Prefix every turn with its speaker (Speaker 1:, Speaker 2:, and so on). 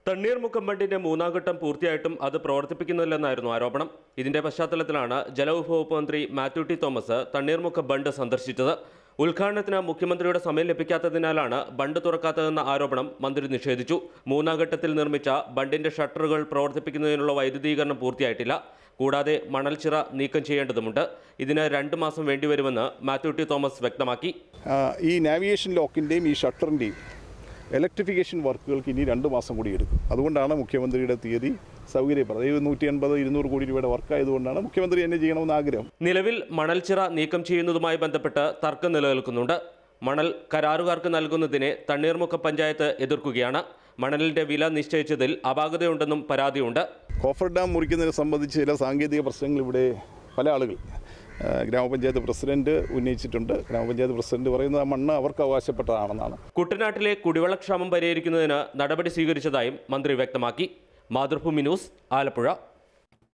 Speaker 1: തണ്ണീർമുക്കം ബണ്ടിന്റെ മൂന്നാം ഘട്ടം പൂർത്തിയായിട്ടും അത് പ്രവർത്തിപ്പിക്കുന്നില്ലെന്നായിരുന്നു ആരോപണം ഇതിന്റെ പശ്ചാത്തലത്തിലാണ് ജലവിഭവ വകുപ്പ് മന്ത്രി മാത്യു ടി തോമസ് തണ്ണീർമുക്കം ബണ്ട് സന്ദർശിച്ചത് ഉദ്ഘാടനത്തിന് മുഖ്യമന്ത്രിയുടെ സമയം ലഭിക്കാത്തതിനാലാണ് ബണ്ട് തുറക്കാത്തതെന്ന ആരോപണം മന്ത്രി നിഷേധിച്ചു മൂന്നാം ഘട്ടത്തിൽ നിർമ്മിച്ച ബണ്ടിന്റെ ഷട്ടറുകൾ പ്രവർത്തിപ്പിക്കുന്നതിനുള്ള വൈദ്യുതീകരണം പൂർത്തിയായിട്ടില്ല കൂടാതെ മണൽച്ചിറ നീക്കം ചെയ്യേണ്ടതുണ്ട് ഇതിന് രണ്ട് മാസം വേണ്ടിവരുമെന്ന് മാത്യു ടി തോമസ് വ്യക്തമാക്കി
Speaker 2: ആ, ഈ നാവിഗേഷൻ ലോക്കിൻ്റെയും ഈ ഷട്ടറിൻ്റെയും ഇലക്ട്രിഫിക്കേഷൻ വർക്കുകൾക്ക് ഇനി രണ്ട് മാസം കൂടി എടുക്കും അതുകൊണ്ടാണ് മുഖ്യമന്ത്രിയുടെ തീയതി സൗകര്യപ്രദം ഇത് നൂറ്റി എൺപത് ഇരുന്നൂറ് കോടി രൂപയുടെ വർക്കായതുകൊണ്ടാണ് മുഖ്യമന്ത്രി എന്നെ ചെയ്യണമെന്ന് ആഗ്രഹം
Speaker 1: നിലവിൽ മണൽച്ചിറ നീക്കം ചെയ്യുന്നതുമായി ബന്ധപ്പെട്ട് തർക്കം നിലനിൽക്കുന്നുണ്ട് മണൽ കരാറുകാർക്ക് നൽകുന്നതിനെ തണ്ണീർമുക്കം പഞ്ചായത്ത് എതിർക്കുകയാണ് മണലിന്റെ വില നിശ്ചയിച്ചതിൽ അപാകതയുണ്ടെന്നും പരാതിയുണ്ട്
Speaker 2: കോഫർ ഡാം മുറിക്കുന്നതിനെ സംബന്ധിച്ച് ചില സാങ്കേതിക പ്രശ്നങ്ങൾ ഇവിടെ പല ആളുകൾ ആ, ഗ്രാമപഞ്ചായത്ത് പ്രസിഡന്റ് ഉന്നയിച്ചിട്ടുണ്ട് ഗ്രാമപഞ്ചായത്ത് പ്രസിഡന്റ് പറയുന്നത് ആ മണ്ണ് അവർക്ക് അവകാശപ്പെട്ടതാണെന്നാണ്
Speaker 1: കുട്ടനാട്ടിലെ കുടിവെള്ളക്ഷാമം പരിഹരിക്കുന്നതിന് നടപടി സ്വീകരിച്ചതായും മന്ത്രി വ്യക്തമാക്കി മാതൃഭൂമി ന്യൂസ് ആലപ്പുഴ